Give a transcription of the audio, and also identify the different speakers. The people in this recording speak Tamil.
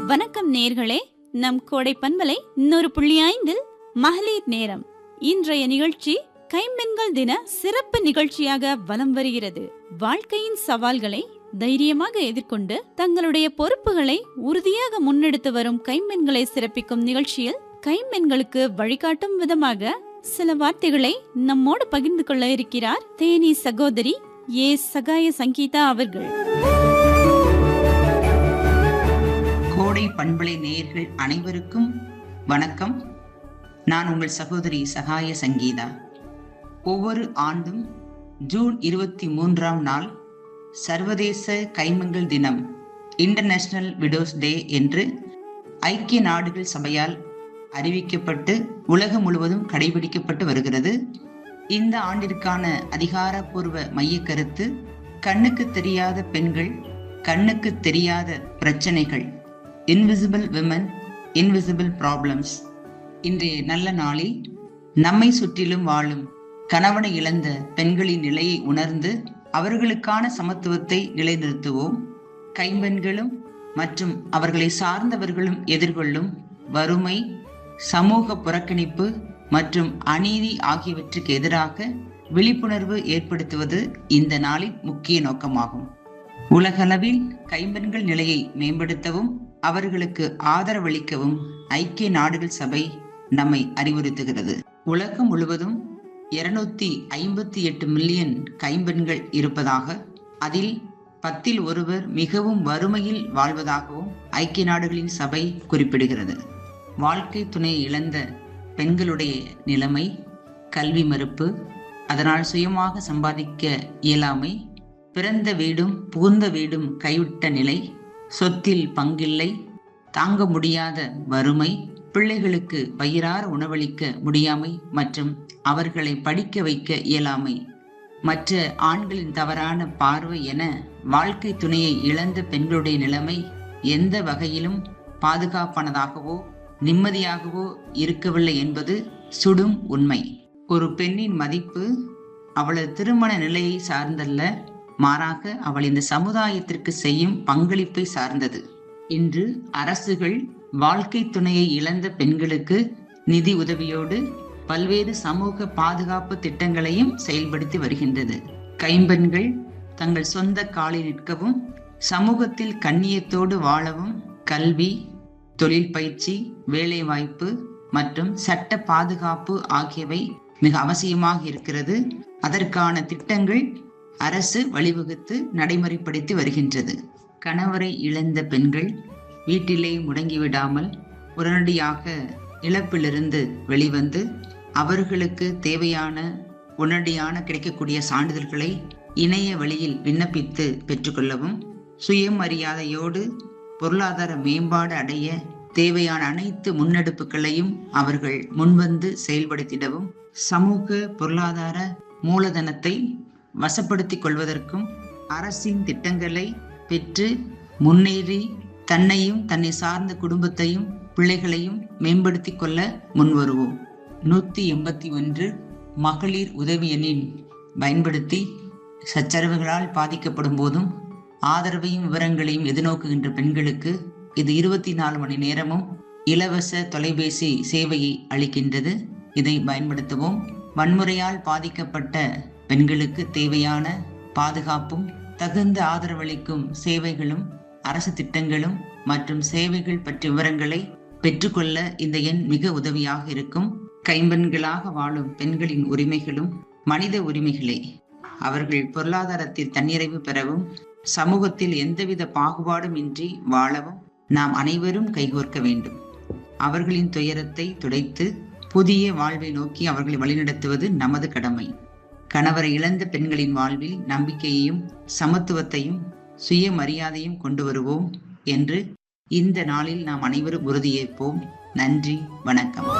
Speaker 1: வணக்கம் நேர்களே நம் கோடை பண்பலை இன்னொரு புள்ளி ஐந்தில் மகளிர் நேரம் இன்றைய நிகழ்ச்சி கைம்பெண்கள் தின சிறப்பு நிகழ்ச்சியாக வலம் வருகிறது வாழ்க்கையின் சவால்களை தைரியமாக எதிர்கொண்டு தங்களுடைய பொறுப்புகளை உறுதியாக முன்னெடுத்து வரும் கைம்பெண்களை சிறப்பிக்கும் நிகழ்ச்சியில் கைம்பெண்களுக்கு வழிகாட்டும் விதமாக சில வார்த்தைகளை நம்மோடு பகிர்ந்து கொள்ள இருக்கிறார் தேனி சகோதரி ஏ சகாய சங்கீதா அவர்கள்
Speaker 2: கோடை பண்பலை நேயர்கள் அனைவருக்கும் வணக்கம் நான் உங்கள் சகோதரி சகாய சங்கீதா ஒவ்வொரு ஆண்டும் ஜூன் இருபத்தி மூன்றாம் நாள் சர்வதேச கைமங்கள் தினம் இன்டர்நேஷனல் விடோஸ் டே என்று ஐக்கிய நாடுகள் சபையால் அறிவிக்கப்பட்டு உலகம் முழுவதும் கடைபிடிக்கப்பட்டு வருகிறது இந்த ஆண்டிற்கான அதிகாரப்பூர்வ மையக் கருத்து கண்ணுக்கு தெரியாத பெண்கள் கண்ணுக்கு தெரியாத பிரச்சனைகள் இன்விசிபிள் விமன் இன்விசிபிள் ப்ராப்ளம்ஸ் இன்றைய நல்ல நாளில் நம்மை சுற்றிலும் வாழும் கணவனை இழந்த பெண்களின் நிலையை உணர்ந்து அவர்களுக்கான சமத்துவத்தை நிலைநிறுத்துவோம் கைம்பெண்களும் மற்றும் அவர்களை சார்ந்தவர்களும் எதிர்கொள்ளும் வறுமை சமூக புறக்கணிப்பு மற்றும் அநீதி ஆகியவற்றுக்கு எதிராக விழிப்புணர்வு ஏற்படுத்துவது இந்த நாளின் முக்கிய நோக்கமாகும் உலகளவில் கைம்பெண்கள் நிலையை மேம்படுத்தவும் அவர்களுக்கு ஆதரவளிக்கவும் ஐக்கிய நாடுகள் சபை நம்மை அறிவுறுத்துகிறது உலகம் முழுவதும் இருநூத்தி ஐம்பத்தி எட்டு மில்லியன் கைம்பெண்கள் இருப்பதாக அதில் பத்தில் ஒருவர் மிகவும் வறுமையில் வாழ்வதாகவும் ஐக்கிய நாடுகளின் சபை குறிப்பிடுகிறது வாழ்க்கை துணையை இழந்த பெண்களுடைய நிலைமை கல்வி மறுப்பு அதனால் சுயமாக சம்பாதிக்க இயலாமை பிறந்த வீடும் புகுந்த வீடும் கைவிட்ட நிலை சொத்தில் பங்கில்லை தாங்க முடியாத வறுமை பிள்ளைகளுக்கு வயிறார உணவளிக்க முடியாமை மற்றும் அவர்களை படிக்க வைக்க இயலாமை மற்ற ஆண்களின் தவறான பார்வை என வாழ்க்கை துணையை இழந்த பெண்களுடைய நிலைமை எந்த வகையிலும் பாதுகாப்பானதாகவோ நிம்மதியாகவோ இருக்கவில்லை என்பது சுடும் உண்மை ஒரு பெண்ணின் மதிப்பு அவளது திருமண நிலையை சார்ந்தல்ல மாறாக அவள் இந்த சமுதாயத்திற்கு செய்யும் பங்களிப்பை சார்ந்தது இன்று அரசுகள் வாழ்க்கை துணையை இழந்த பெண்களுக்கு நிதி உதவியோடு பல்வேறு சமூக பாதுகாப்பு திட்டங்களையும் செயல்படுத்தி வருகின்றது கைம்பெண்கள் தங்கள் சொந்த காலில் நிற்கவும் சமூகத்தில் கண்ணியத்தோடு வாழவும் கல்வி தொழில் பயிற்சி வேலைவாய்ப்பு மற்றும் சட்ட பாதுகாப்பு ஆகியவை மிக அவசியமாக இருக்கிறது அதற்கான திட்டங்கள் அரசு வழிவகுத்து நடைமுறைப்படுத்தி வருகின்றது கணவரை இழந்த பெண்கள் வீட்டிலே முடங்கிவிடாமல் உடனடியாக இழப்பிலிருந்து வெளிவந்து அவர்களுக்கு தேவையான உடனடியான கிடைக்கக்கூடிய சான்றிதழ்களை இணைய வழியில் விண்ணப்பித்து பெற்றுக்கொள்ளவும் சுயமரியாதையோடு பொருளாதார மேம்பாடு அடைய தேவையான அனைத்து முன்னெடுப்புகளையும் அவர்கள் முன்வந்து செயல்படுத்திடவும் சமூக பொருளாதார மூலதனத்தை வசப்படுத்திக் கொள்வதற்கும் அரசின் திட்டங்களை பெற்று முன்னேறி தன்னையும் தன்னை சார்ந்த குடும்பத்தையும் பிள்ளைகளையும் மேம்படுத்திக் கொள்ள முன்வருவோம் நூத்தி எண்பத்தி ஒன்று மகளிர் உதவி எண்ணின் பயன்படுத்தி சச்சரவுகளால் பாதிக்கப்படும் போதும் ஆதரவையும் விவரங்களையும் எதிர்நோக்குகின்ற பெண்களுக்கு இது இருபத்தி நாலு மணி நேரமும் இலவச தொலைபேசி சேவையை அளிக்கின்றது இதை பயன்படுத்துவோம் வன்முறையால் பாதிக்கப்பட்ட பெண்களுக்கு தேவையான பாதுகாப்பும் தகுந்த ஆதரவளிக்கும் சேவைகளும் அரசு திட்டங்களும் மற்றும் சேவைகள் பற்றிய விவரங்களை பெற்றுக்கொள்ள இந்த எண் மிக உதவியாக இருக்கும் கைம்பெண்களாக வாழும் பெண்களின் உரிமைகளும் மனித உரிமைகளே அவர்கள் பொருளாதாரத்தில் தன்னிறைவு பெறவும் சமூகத்தில் எந்தவித பாகுபாடும் இன்றி வாழவும் நாம் அனைவரும் கைகோர்க்க வேண்டும் அவர்களின் துயரத்தை துடைத்து புதிய வாழ்வை நோக்கி அவர்களை வழிநடத்துவது நமது கடமை கணவரை இழந்த பெண்களின் வாழ்வில் நம்பிக்கையையும் சமத்துவத்தையும் சுயமரியாதையும் கொண்டு வருவோம் என்று இந்த நாளில் நாம் அனைவரும் உறுதியேற்போம் நன்றி வணக்கம்